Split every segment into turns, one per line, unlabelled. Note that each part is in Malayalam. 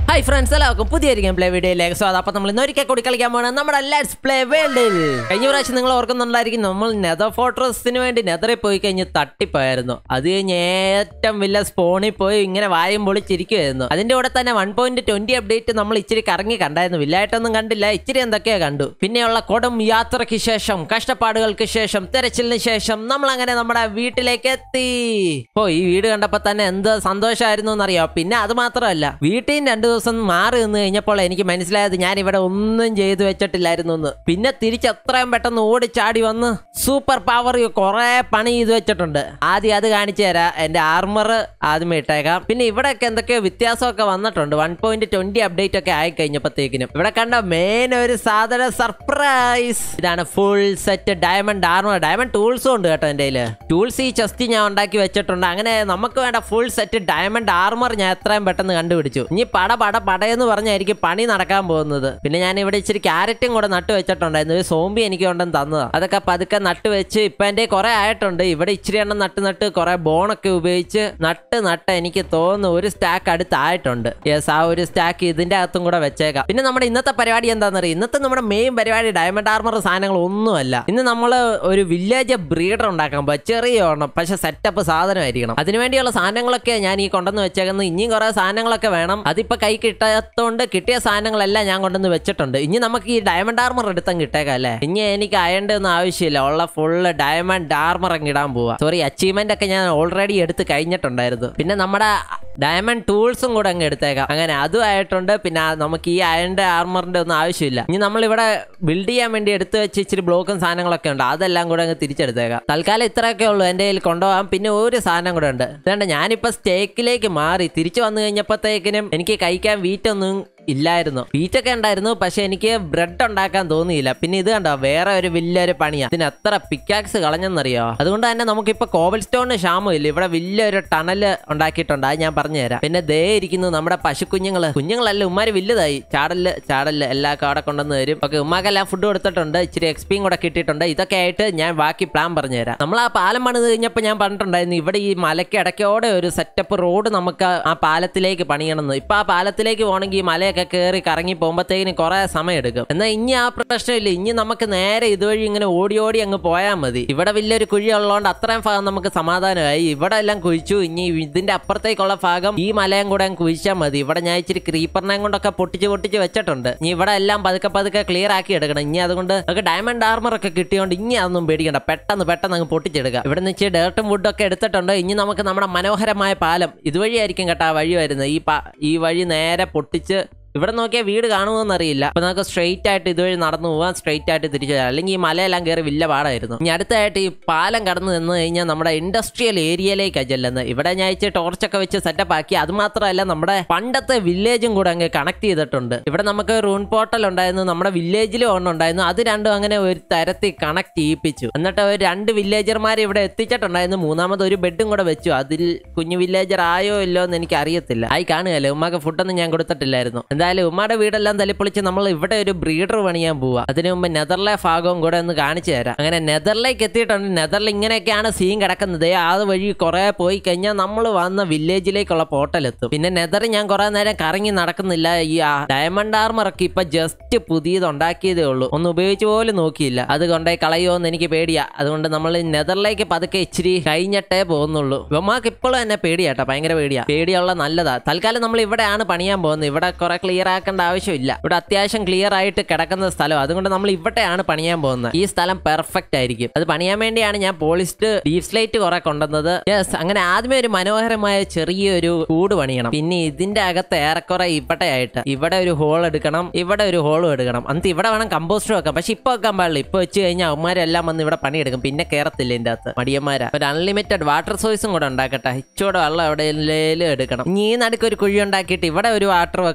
ഹായ് ഫ്രണ്ട്സ് എല്ലാവർക്കും പുതിയൊരു ഗെയിം പ്ലേ വീഡിയോയിലേക്ക് സ്വാഗതം അപ്പോൾ നമ്മൾ ഇന്ന് ഒരിക്കൽ കൂടി കളിക്കാൻ പോകുന്നത് നമ്മുടെ ലെറ്റ്സ് പ്ലേ വേൾഡിൽ കഴിഞ്ഞ പ്രാവശ്യം നിങ്ങൾ ഓർക്കുന്നുണ്ടായിരിക്കും നമ്മൾ നെതർ ഫോർട്രസിന് വേണ്ടി നെതറിൽ പോയി കഴിഞ്ഞ് തട്ടിപ്പോയായിരുന്നു അത് കഴിഞ്ഞ് ഏറ്റവും വലിയ സ്പോണിൽ പോയി ഇങ്ങനെ വായും പൊളിച്ചിരിക്കുമായിരുന്നു അതിന്റെ കൂടെ തന്നെ വൺ പോയിന്റ് ട്വന്റി അപ്ഡേറ്റ് നമ്മൾ ഇച്ചിരി കറങ്ങി കണ്ടായിരുന്നു വില്ലായിട്ടൊന്നും കണ്ടില്ല ഇച്ചിരി എന്തൊക്കെയോ കണ്ടു പിന്നെയുള്ള കൊടും യാത്രയ്ക്ക് ശേഷം കഷ്ടപ്പാടുകൾക്ക് ശേഷം തെരച്ചിലിന് ശേഷം നമ്മൾ അങ്ങനെ നമ്മുടെ വീട്ടിലേക്ക് എത്തി ഓ ഈ വീട് കണ്ടപ്പോ തന്നെ എന്ത് സന്തോഷമായിരുന്നു എന്നറിയാം പിന്നെ അത് മാത്രമല്ല വീട്ടിൽ നിന്ന് രണ്ടു ദിവസം മാറി നിന്ന് കഴിഞ്ഞപ്പോൾ എനിക്ക് മനസ്സിലായത് ഞാൻ ഇവിടെ ഒന്നും ചെയ്തു വെച്ചിട്ടില്ലായിരുന്നു എന്ന് പിന്നെ തിരിച്ച് എത്രയും പെട്ടെന്ന് ഓടിച്ചാടി വന്ന് സൂപ്പർ പവർ കുറെ പണി ചെയ്തു വെച്ചിട്ടുണ്ട് ആദ്യം അത് കാണിച്ചു തരാം എന്റെ ആർമർ ആദ്യമേ ഇട്ടേക്കാം പിന്നെ ഇവിടെയൊക്കെ എന്തൊക്കെയോ വ്യത്യാസമൊക്കെ വന്നിട്ടുണ്ട് വൺ പോയിന്റ് ട്വന്റി അപ്ഡേറ്റ് ഒക്കെ ആയി കഴിഞ്ഞപ്പോഴത്തേക്കിനും ഇവിടെ കണ്ട മെയിൻ ഒരു സാധന സർപ്രൈസ് ഇതാണ് full set diamond armour diamond ടൂൾസും ഉണ്ട് കേട്ടോ എൻ്റെ കയ്യില് ടൂൾസ് ഈ ചെസ്റ്റ് ഞാൻ ഉണ്ടാക്കി വെച്ചിട്ടുണ്ട് അങ്ങനെ നമുക്ക് വേണ്ട ഫുൾ സെറ്റ് ഡയമണ്ട് ആർമർ ഞാൻ എത്രയും പെട്ടെന്ന് കണ്ടുപിടിച്ചു ഇനി പട പട പടയെന്ന് പറഞ്ഞായിരിക്കും പണി നടക്കാൻ പോകുന്നത് പിന്നെ ഞാൻ ഇവിടെ ഇച്ചിരി ക്യാരറ്റും കൂടെ നട്ടു വെച്ചിട്ടുണ്ടായിരുന്നു ഒരു സോംബി എനിക്ക് കൊണ്ടുവന്ന് തന്നതാ അതൊക്കെ പതുക്കെ നട്ട് വെച്ച് ഇപ്പൊ എൻ്റെ കുറെ ആയിട്ടുണ്ട് ഇവിടെ ഇച്ചിരി എണ്ണം നട്ട് നട്ട് കുറെ ബോണൊക്കെ ഉപയോഗിച്ച് നട്ട് നട്ട് എനിക്ക് തോന്നുന്നു ഒരു സ്റ്റാക്ക് അടുത്തായിട്ടുണ്ട് യെസ് ആ ഒരു സ്റ്റാക്ക് ഇതിന്റെ അകത്തും കൂടെ വെച്ചേക്കാം പിന്നെ നമ്മുടെ ഇന്നത്തെ പരിപാടി എന്താണെന്നറിയാം ഇന്നത്തെ നമ്മുടെ മെയിൻ പരിപാടി ഡയമണ്ട് ആർമർ സാധനങ്ങൾ ഒന്നുമല്ല ഇന്ന് നമ്മൾ ഒരു വില്ലേജ് ബ്രീഡർ ഉണ്ടാക്കാൻ പോകും ചെറിയ ഒരെണ്ണം പക്ഷെ സെറ്റപ്പ് സാധനമായിരിക്കണം അതിനുവേണ്ടിയുള്ള സാധനങ്ങളൊക്കെ ഞാൻ ഈ കൊണ്ടുവന്ന് വെച്ചേക്കുന്നത് ഇനിയും കുറെ സാധനങ്ങളൊക്കെ വേണം അതിപ്പോ കൈ കിട്ടാത്തോണ്ട് കിട്ടിയ സാധനങ്ങളെല്ലാം ഞാൻ കൊണ്ടുവന്ന് വെച്ചിട്ടുണ്ട് ഇനി നമുക്ക് ഈ ഡയമണ്ട് ആർമർ എടുത്തം കിട്ടേക്കാം അല്ലേ ഇനി എനിക്ക് അയണ്ട ഒന്നും ആവശ്യമില്ല ഉള്ള ഫുള്ള് ഡയമണ്ട് ആർമർ അങ്ങ് ഇടാൻ പോവാ സോറി അച്ചീവ്മെന്റ് ഒക്കെ ഞാൻ ഓൾറെഡി എടുത്ത് കഴിഞ്ഞിട്ടുണ്ടായിരുന്നു പിന്നെ നമ്മുടെ ഡയമണ്ട് ടൂൾസും കൂടെ അങ്ങ് എടുത്തേക്കാം അങ്ങനെ അതും ആയിട്ടുണ്ട് പിന്നെ നമുക്ക് ഈ അയണിന്റെ ആർമറിന്റെ ഒന്നും ആവശ്യമില്ല ഇനി നമ്മൾ ഇവിടെ ബിൽഡ് ചെയ്യാൻ വേണ്ടി എടുത്ത് വെച്ച് ഇച്ചിരി ബ്ലോക്കും സാധനങ്ങളൊക്കെ ഉണ്ട് അതെല്ലാം കൂടെ അങ്ങ് തിരിച്ചെടുത്തേക്കാം തൽക്കാലം ഇത്രയൊക്കെ ഉള്ളൂ എൻ്റെ കയ്യിൽ കൊണ്ടുപോകാം പിന്നെ ഒരു സാധനം കൂടെ ഉണ്ട് ഇതുകൊണ്ട് ഞാനിപ്പോ സ്റ്റേക്കിലേക്ക് മാറി തിരിച്ചു വന്നു കഴിഞ്ഞപ്പോഴത്തേക്കിനും എനിക്ക് കഴിക്കാൻ വീറ്റൊന്നും ഇല്ലായിരുന്നു വീറ്റൊക്കെ ഉണ്ടായിരുന്നു പക്ഷെ എനിക്ക് ബ്രെഡ് ഉണ്ടാക്കാൻ തോന്നിയില്ല പിന്നെ ഇത് കണ്ടോ വേറെ ഒരു വലിയൊരു പണിയാ ഇതിന് എത്ര പിക്കാക്സ് കളഞ്ഞെന്നറിയോ അതുകൊണ്ട് തന്നെ നമുക്കിപ്പോ കോബൽ സ്റ്റോണിന് ക്ഷാമം ഇല്ല ഇവിടെ വലിയൊരു ടണല് ഉണ്ടാക്കിയിട്ടുണ്ട് അത് ഞാൻ പറഞ്ഞുതരാം പിന്നെ ദേ ഇരിക്കുന്നു നമ്മുടെ പശുക്കുഞ്ഞുങ്ങള് കുഞ്ഞുങ്ങളല്ല ഉമ്മാര് വലുതായി ചാടല് ചാടല് എല്ലാ അവിടെ കൊണ്ടുവന്ന് തരും ഓക്കെ ഉമ്മാക്കെല്ലാം ഫുഡ് കൊടുത്തിട്ടുണ്ട് ഇച്ചിരി എക്സ്പിയും കൂടെ കിട്ടിയിട്ടുണ്ട് ഇതൊക്കെ ആയിട്ട് ഞാൻ ബാക്കി പ്ലാൻ പറഞ്ഞുതരാം നമ്മൾ ആ പാലം പണിത് കഴിഞ്ഞപ്പോൾ ഞാൻ പറഞ്ഞിട്ടുണ്ടായിരുന്നു ഇവിടെ ഈ മലയ്ക്ക് ഇടയ്ക്കോടെ ഒരു സെറ്റപ്പ് റോഡ് നമുക്ക് ആ പാലത്തിലേക്ക് പണിയണമെന്ന് ഇപ്പൊ ആ പാലത്തിലേക്ക് പോകണമെങ്കിൽ ഈ മലയൊക്കെ കയറി കറങ്ങി പോകുമ്പോഴത്തേക്കിന് കുറെ സമയം എടുക്കും എന്നാൽ ഇനി ആ പ്രശ്നമില്ല ഇനി നമുക്ക് നേരെ ഇതുവഴി ഇങ്ങനെ ഓടി ഓടി അങ്ങ് പോയാൽ മതി ഇവിടെ വലിയൊരു കുഴി ഉള്ളതുകൊണ്ട് അത്രയും ഭാഗം നമുക്ക് സമാധാനമായി ഇവിടെ എല്ലാം കുഴിച്ചു ഇനി ഇതിന്റെ അപ്പുറത്തേക്കുള്ള ഭാഗം ഈ മലയും കൂടെ അങ്ങ് കുഴിച്ചാൽ മതി ഇവിടെ ഞാൻ ഇച്ചിരി ക്രീപ്പറിനെയും കൊണ്ടൊക്കെ പൊട്ടിച്ച് പൊട്ടിച്ച് വെച്ചിട്ടുണ്ട് ഇനി ഇവിടെ എല്ലാം പതുക്കെ പതുക്കെ ക്ലിയർ ആക്കി എടുക്കണം ഇനി അതുകൊണ്ട് നമുക്ക് ഡയമണ്ട് ആർമർ ഒക്കെ കിട്ടിയോണ്ട് ഇനി അതൊന്നും പേടിക്കണ്ട പെട്ടെന്ന് പെട്ടെന്ന് അങ്ങ് പൊട്ടിച്ചെടുക്കാം ഇവിടെ നിന്ന് ഇച്ചിരി ഡേർട്ടും വുഡും ഒക്കെ എടുത്തിട്ടുണ്ട് ഇനി നമുക്ക് നമ്മുടെ മനോഹരമായ പാലം ഇതുവഴിയായിരിക്കും കേട്ടോ ആ വഴി വരുന്നത് ഈ പാ ഈ വഴി നേരെ പൊട്ടിച്ച് ഇവിടെ നോക്കിയാൽ വീട് കാണുമോന്ന് അറിയില്ല അപ്പൊ നമുക്ക് സ്ട്രെയിറ്റ് ആയിട്ട് ഇതുവഴി നടന്നു പോവാൻ സ്ട്രെയിറ്റ് ആയിട്ട് തിരിച്ചു വരാം അല്ലെങ്കിൽ ഈ മലയെല്ലാം കയറി വലിയ പാടായിരുന്നു ഇനി അടുത്തായിട്ട് ഈ പാലം കടന്നു നിന്ന് കഴിഞ്ഞാൽ നമ്മുടെ ഇൻഡസ്ട്രിയൽ ഏരിയയിലേക്കാണ് ചെല്ലുന്നത് ഇവിടെ ഞാൻ ഇച്ചിരി ടോർച്ചൊക്കെ വെച്ച് സെറ്റപ്പ് ആക്കി അത് മാത്രമല്ല നമ്മുടെ പണ്ടത്തെ വില്ലേജും കൂടെ അങ്ങ് കണക്ട് ചെയ്തിട്ടുണ്ട് ഇവിടെ നമുക്ക് റൂൺ പോർട്ടൽ ഉണ്ടായിരുന്നു നമ്മുടെ വില്ലേജിലും ഒന്നും ഉണ്ടായിരുന്നു അത് രണ്ടും അങ്ങനെ ഒരു തരത്തിൽ കണക്ട് ചെയ്യിപ്പിച്ചു എന്നിട്ട് ഒരു രണ്ട് വില്ലേജർമാരെ ഇവിടെ എത്തിച്ചിട്ടുണ്ടായിരുന്നു മൂന്നാമത് ഒരു ബെഡും കൂടെ വെച്ചു അതിൽ കുഞ്ഞു വില്ലേജർ ആയോ ഇല്ലോ എന്ന് എനിക്ക് അറിയത്തില്ല ആയി കാണുകയല്ലേ ഉമ്മാക്ക് ഫുഡൊന്നും ഞാൻ കൊടുത്തിട്ടില്ലായിരുന്നു എന്തായാലും ഉമ്മയുടെ വീടെല്ലാം തല്ലിപ്പൊളിച്ച് നമ്മൾ ഇവിടെ ഒരു ബ്രീഡർ പണിയാൻ പോവാ അതിനു മുമ്പ് നെതർലെ ഭാഗവും കൂടെ ഒന്ന് കാണിച്ചു തരാം അങ്ങനെ നെതറിലേക്ക് എത്തിയിട്ടുണ്ട് നെതറിൽ ഇങ്ങനെയൊക്കെയാണ് സീൻ കിടക്കുന്നത് ആ വഴി കുറെ പോയി കഴിഞ്ഞാൽ നമ്മൾ വന്ന വില്ലേജിലേക്കുള്ള പോർട്ടൽ എത്തും പിന്നെ നെതർ ഞാൻ കുറെ നേരം കറങ്ങി നടക്കുന്നില്ല ഈ ഡയമണ്ട് ആർമർ ഒക്കെ ഇപ്പൊ ജസ്റ്റ് പുതിയത് ഉണ്ടാക്കിയതേ ഉള്ളൂ ഒന്ന് ഉപയോഗിച്ച് പോലും നോക്കിയില്ല അത് കൊണ്ടേ കളയോ എന്ന് എനിക്ക് പേടിയാ അതുകൊണ്ട് നമ്മൾ നെതറിലേക്ക് പതുക്കെ ഇച്ചിരി കഴിഞ്ഞിട്ടേ പോകുന്നുള്ളൂ ഇവന്മാർക്ക് ഇപ്പോഴും എന്നെ പേടിയാട്ടോ ഭയങ്കര പേടിയാ പേടിയുള്ള നല്ലതാ തൽക്കാലം നമ്മൾ ഇവിടെയാണ് പണിയാൻ പോകുന്നത് ഇവിടെ കുറെ ക്ലിയർ ആക്കേണ്ട ആവശ്യമില്ല ഇവിടെ അത്യാവശ്യം ക്ലിയർ ആയിട്ട് കിടക്കുന്ന സ്ഥലം അതുകൊണ്ട് നമ്മൾ ഇവിടെയാണ് പണിയാൻ പോകുന്നത് ഈ സ്ഥലം പെർഫെക്റ്റ് ആയിരിക്കും അത് പണിയാൻ വേണ്ടിയാണ് ഞാൻ പോളിസ്റ്റ് ഡീപ് സ്ലൈറ്റ് കുറെ കൊണ്ടുവന്നത് യെസ് അങ്ങനെ ആദ്യമേ ഒരു മനോഹരമായ ചെറിയൊരു കൂട് പണിയണം പിന്നെ ഇതിന്റെ അകത്ത് ഏറെക്കുറെ ഇവിടെ ആയിട്ട് ഇവിടെ ഒരു ഹോൾ എടുക്കണം ഇവിടെ ഒരു ഹോളും എടുക്കണം എന്നിട്ട് ഇവിടെ വേണം കമ്പോസ്റ്റ് വെക്കാം പക്ഷെ ഇപ്പൊ വെക്കാൻ പാടില്ല ഇപ്പൊ വെച്ച് കഴിഞ്ഞാൽ അവന്മാരെല്ലാം വന്ന് ഇവിടെ പണിയെടുക്കും പിന്നെ കയറത്തില്ല ഇതിന്റെ അകത്ത് മടിയന്മാരാ ഒരു അൺലിമിറ്റഡ് വാട്ടർ സോഴ്സും കൂടെ ഉണ്ടാക്കട്ടെ ഇച്ചോടെ വെള്ളം എവിടെയെങ്കിലും എടുക്കണം ഇനി ഈ നടുക്ക് ഒരു കുഴി ഉണ്ടാക്കിയിട്ട് ഇവിടെ ഒരു വാട്ടർ വെക്കണം എന്നിട്ട്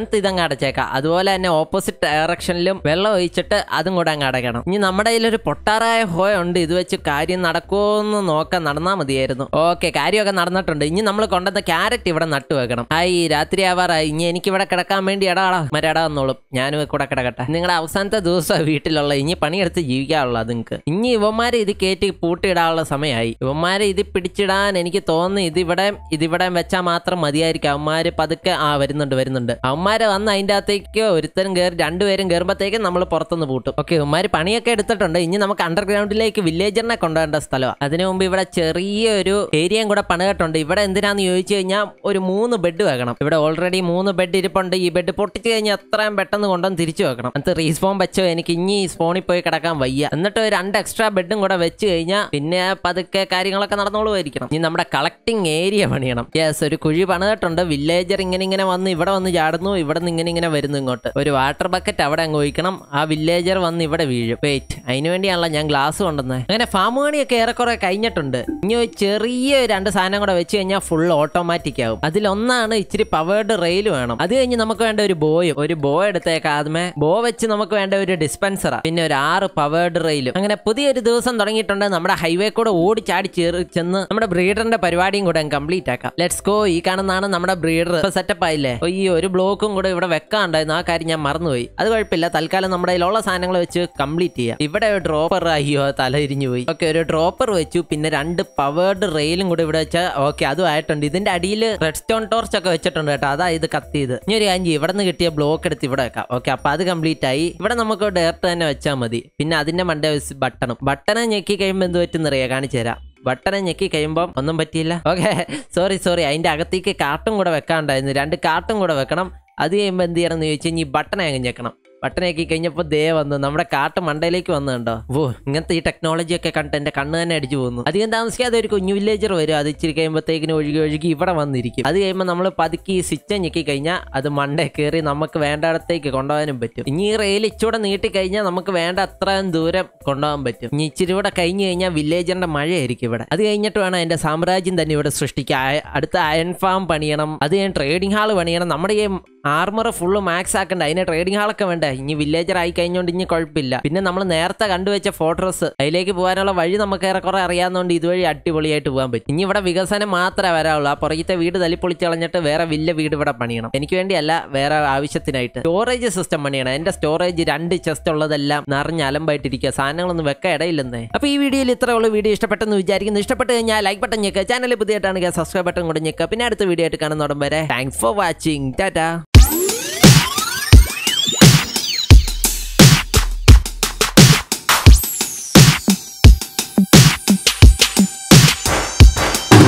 ഇതിനകത്ത് ഇതങ്ങ് അടച്ചേക്കാം അതുപോലെ തന്നെ ഓപ്പോസിറ്റ് ഡയറക്ഷനിലും വെള്ളം ഒഴിച്ചിട്ട് അതും കൂടെ അങ്ങ് അടയ്ക്കണം ഇനി നമ്മുടെ കയ്യിലൊരു പൊട്ടാറായ ഹോയ ഉണ്ട് ഇത് വെച്ച് കാര്യം നടക്കുമോന്ന് നോക്കാൻ നടന്നാൽ മതിയായിരുന്നു ഓക്കെ കാര്യമൊക്കെ നടന്നിട്ടുണ്ട് ഇനി നമ്മൾ കൊണ്ടുവന്ന ക്യാരറ്റ് ഇവിടെ നട്ടു വെക്കണം ഹായ് രാത്രി ആവാറായി ഇനി എനിക്ക് ഇവിടെ കിടക്കാൻ വേണ്ടി ഇടാടാ മരടാ വന്നോളും ഞാനും കൂടെ കിടക്കട്ടെ നിങ്ങളുടെ അവസാനത്തെ ദിവസം വീട്ടിലുള്ള ഇനി പണിയെടുത്ത് ജീവിക്കാനുള്ള നിങ്ങൾക്ക് ഇനി ഇവന്മാരെ ഇത് കയറ്റി പൂട്ടിയിടാനുള്ള സമയമായി ഇവന്മാരെ ഇത് പിടിച്ചിടാൻ എനിക്ക് തോന്നുന്നു ഇതിവിടെ ഇതിവിടെ വെച്ചാൽ മാത്രം മതിയായിരിക്കും അവന്മാര് പതുക്കെ ആ വരുന്നുണ്ട് വരുന്നുണ്ട് അവന്മാര് വന്ന് അതിൻ്റെ അകത്തേക്ക് ഒരുത്തരും കയറി രണ്ടുപേരും കയറുമ്പോഴത്തേക്കും നമ്മൾ പുറത്തുനിന്ന് പൂട്ടും ഓക്കെ ഇവന്മാര് പണിയൊക്കെ എടുത്തിട്ടുണ്ട് ഇനി നമുക്ക് അണ്ടർഗ്രൗണ്ടിലേക്ക് വില്ലേജറിനെ കൊണ്ടുപോകേണ്ട സ്ഥലമാണ് അതിനു മുമ്പ് ഇവിടെ ചെറിയൊരു ഏരിയയും കൂടെ പണിതിട്ടുണ്ട് ഇവിടെ എന്തിനാന്ന് ചോദിച്ചു കഴിഞ്ഞാൽ ഒരു മൂന്ന് ബെഡ് വെക്കണം ഇവിടെ ഓൾറെഡി മൂന്ന് ബെഡ് ഇരിപ്പുണ്ട് ഈ ബെഡ് പൊട്ടിച്ച് കഴിഞ്ഞാൽ എത്രയും പെട്ടെന്ന് കൊണ്ടുവന്ന് തിരിച്ചു വെക്കണം അത് റീസ്പോൺ വെച്ചോ എനിക്ക് ഇനി ഈ സ്പോണിൽ പോയി കിടക്കാൻ വയ്യ എന്നിട്ട് ഒരു രണ്ട് എക്സ്ട്രാ ബെഡും കൂടെ വെച്ച് കഴിഞ്ഞാൽ പിന്നെ പതുക്കെ കാര്യങ്ങളൊക്കെ നടന്നോളുമായിരിക്കണം ഇനി നമ്മുടെ കളക്ടിങ് ഏരിയ പണിയണം യെസ് ഒരു കുഴി പണിതിട്ടുണ്ട് വില്ലേജർ ഇങ്ങനെ ഇങ്ങനെ വന്ന് ഇവിടെ വന്ന് ചാടുന്നു ഇവിടെ നിന്ന് ഇങ്ങനെ ഇങ്ങനെ വരുന്നു ഇങ്ങോട്ട് ഒരു വാട്ടർ ബക്കറ്റ് അവിടെ അങ്ങ് ഒഴിക്കണം ആ വില്ലേജർ വന്ന് ഇവിടെ വീഴും വെയിറ്റ് അതിന് വേണ്ടിയാണല്ലോ ഞാൻ ഗ്ലാസ് കൊണ്ടുവന്നത് അങ്ങനെ ഫാം പണിയൊക്കെ ഏറെക്കുറെ കഴിഞ്ഞിട്ടുണ്ട് ഇനി ഒരു ചെറിയ രണ്ട് സാധനം കൂടെ വെച്ച് കഴിഞ്ഞാൽ ഫുൾ ഓട്ടോമാറ്റിക് ആവും അതിലൊന്നാണ് ഇച്ചിരി പവേർഡ് റെയിൽ വേണം അത് കഴിഞ്ഞ് നമുക്ക് വേണ്ട ഒരു ബോയും ഒരു ബോ എടുത്തേക്കാം ആദ്യമേ ബോ വെച്ച് നമുക്ക് വേണ്ട ഒരു ഡിസ്പെൻസറാ പിന്നെ ഒരു ആറ് പവേർഡ് റെയിലും അങ്ങനെ പുതിയൊരു ദിവസം തുടങ്ങിയിട്ടുണ്ട് നമ്മുടെ ഹൈവേ കൂടെ ഓടി ചാടി ചേറി ചെന്ന് നമ്മുടെ ബ്രീഡറിന്റെ പരിപാടിയും കൂടെ കംപ്ലീറ്റ് ആക്കാം ലെറ്റ്സ് ഗോ ഈ കാണുന്നതാണ് നമ്മുടെ ബ്രീഡർ സെറ്റപ്പ് ആയില്ലേ ഓ, ഈ ഒരു ബ്ലോക്കും കൂടെ ഇവിടെ വെക്കാണ്ടായിരുന്നു ആ കാര്യം ഞാൻ മറന്നുപോയി അത് കുഴപ്പമില്ല തൽക്കാലം നമ്മുടെ കയ്യിലുള്ള സാധനങ്ങൾ വെച്ച് കംപ്ലീറ്റ് ചെയ്യാം ഇവിടെ ഒരു ഡ്രോപ്പർ അയ്യോ തല ഇരിഞ്ഞു പോയി ഓക്കെ ഒരു ഡ്രോപ്പർ വെച്ചു പിന്നെ രണ്ട് പവേർഡ് റെയിലും കൂടെ ഇവിടെ വെച്ചാൽ ഓക്കെ അതും ആയിട്ടുണ്ട് ഇതിന്റെ അടിയിൽ റെഡ് സ്റ്റോൺ ടോർച്ച് ഒക്കെ വെച്ചിട്ടുണ്ട് കേട്ടോ അതാ ഇത് കത്തിയത് ഇനി ഒരു കാര്യം ചെയ്യ്, ഇവിടെ നിന്ന് കിട്ടിയ ബ്ലോക്ക് എടുത്ത് ഇവിടെ വെക്കാം ഓക്കെ അപ്പൊ അത് കംപ്ലീറ്റ് ആയി ഇവിടെ നമുക്ക് ഡയറക്റ്റ് തന്നെ വെച്ചാൽ മതി പിന്നെ അതിന്റെ മണ്ട ബട്ടണും ബട്ടണെ ഞെക്കി കഴിയുമ്പോൾ എന്ത് പറ്റുന്നറിയാം കാണിച്ചു തരാം ബട്ടനെ ഞെക്കി കഴിയുമ്പോൾ ഒന്നും പറ്റിയില്ല ഓക്കെ സോറി സോറി അതിന്റെ അകത്തേക്ക് കാർട്ടും കൂടെ വെക്കാണ്ടായിരുന്നു രണ്ട് കാർട്ടും കൂടെ വെക്കണം അത് കഴിയുമ്പോൾ എന്ത് ചെയ്യണം എന്ന് ചോദിച്ചു കഴിഞ്ഞാൽ ഈ ബട്ടനെ അങ്ങ് ഞെക്കണം ബട്ടനാക്കി കഴിഞ്ഞപ്പോൾ ദേ വന്നു നമ്മുടെ കാട്ട് മണ്ടയിലേക്ക് വന്നു കണ്ടോ ഓ ഇങ്ങനത്തെ ഈ ടെക്നോളജി ഒക്കെ കണ്ടിട്ട് എന്റെ കണ്ണ് തന്നെ അടിച്ചു പോകുന്നു അധികം താമസിക്കാതെ ഒരു കുഞ്ഞു വില്ലേജർ വരും അത് ഇച്ചിരി കഴിയുമ്പോഴത്തേക്കിന് ഒഴുകി ഒഴുകി ഇവിടെ വന്നിരിക്കും അത് കഴിയുമ്പോൾ നമ്മൾ പതുക്കി ഈ സ്വിച്ച് ഞെക്കി കഴിഞ്ഞാൽ അത് മണ്ടേ കയറി നമുക്ക് വേണ്ടിടത്തേക്ക് കൊണ്ടുപോകാനും പറ്റും ഇനി ഈ റെയിൽ ഇച്ചിരി നീട്ടി കഴിഞ്ഞാൽ നമുക്ക് വേണ്ട അത്രയും ദൂരം കൊണ്ടുപോകാൻ പറ്റും ഇനി ഇച്ചിരി കൂടെ കഴിഞ്ഞ് കഴിഞ്ഞാൽ വില്ലേജറിന്റെ മഴയായിരിക്കും ഇവിടെ അത് കഴിഞ്ഞിട്ട് വേണം എന്റെ സാമ്രാജ്യം തന്നെ ഇവിടെ സൃഷ്ടിക്കാൻ അയ- അടുത്ത അയൺ ഫാം പണിയണം അത് കഴിഞ്ഞ് ട്രേഡിംഗ് ഹാൾ പണിയണം നമ്മുടെ ഈ ആർമർ ഫുള്ള് മാക്സ് ആക്കണ്ട അതിന് ട്രേഡിംഗ് ഹാളൊക്കെ വേണ്ടേ ഇനി വില്ലേജർ ആയി കഴിഞ്ഞോണ്ട് ഇനി കുഴപ്പമില്ല പിന്നെ നമ്മൾ നേരത്തെ കണ്ടുവച്ച ഫോർട്രസ് അതിലേക്ക് പോകാനുള്ള വഴി നമുക്ക് ഏറെക്കുറെ അറിയാവുന്നതുകൊണ്ട് ഇതുവഴി അടിപൊളിയായിട്ട് പോകാൻ പറ്റും ഇനി ഇവിടെ വികസനം മാത്രമേ വരാവുള്ളൂ ആ പുറകത്തെ വീട് തല്ലിപ്പൊളിച്ച് കളഞ്ഞിട്ട് വേറെ വില്ല വീട് ഇവിടെ പണിയണം എനിക്ക് വേണ്ടിയല്ല വേറെ ആവശ്യത്തിനായിട്ട് സ്റ്റോറേജ് സിസ്റ്റം പണിയണം എന്റെ സ്റ്റോറേജ് രണ്ട് ചെസ്റ്റ് ഉള്ളതെല്ലാം നിറഞ്ഞ് അലമ്പായിട്ടിരിക്കുക സാധനങ്ങളൊന്നും വെക്കാൻ ഇടയില്ലെന്നേ അപ്പൊ ഈ വീഡിയോയിൽ ഇത്ര ഉള്ള വീഡിയോ ഇഷ്ടപ്പെട്ടെന്ന് വിചാരിക്കുന്നു ഇഷ്ടപ്പെട്ട് കഴിഞ്ഞാൽ ലൈക്ക് ബട്ടൺ ഞെക്കുക ചാനൽ പുതിയതായിട്ടാണെങ്കിൽ സബ്സ്ക്രൈബ് ബട്ടൺ കൂടെ ഞെക്കുക പിന്നെ അടുത്ത വീഡിയോ ആയിട്ട് കാണുന്നോടം വരെ താങ്ക്സ് ഫോർ വാച്ചിങ് ടാറ്റാ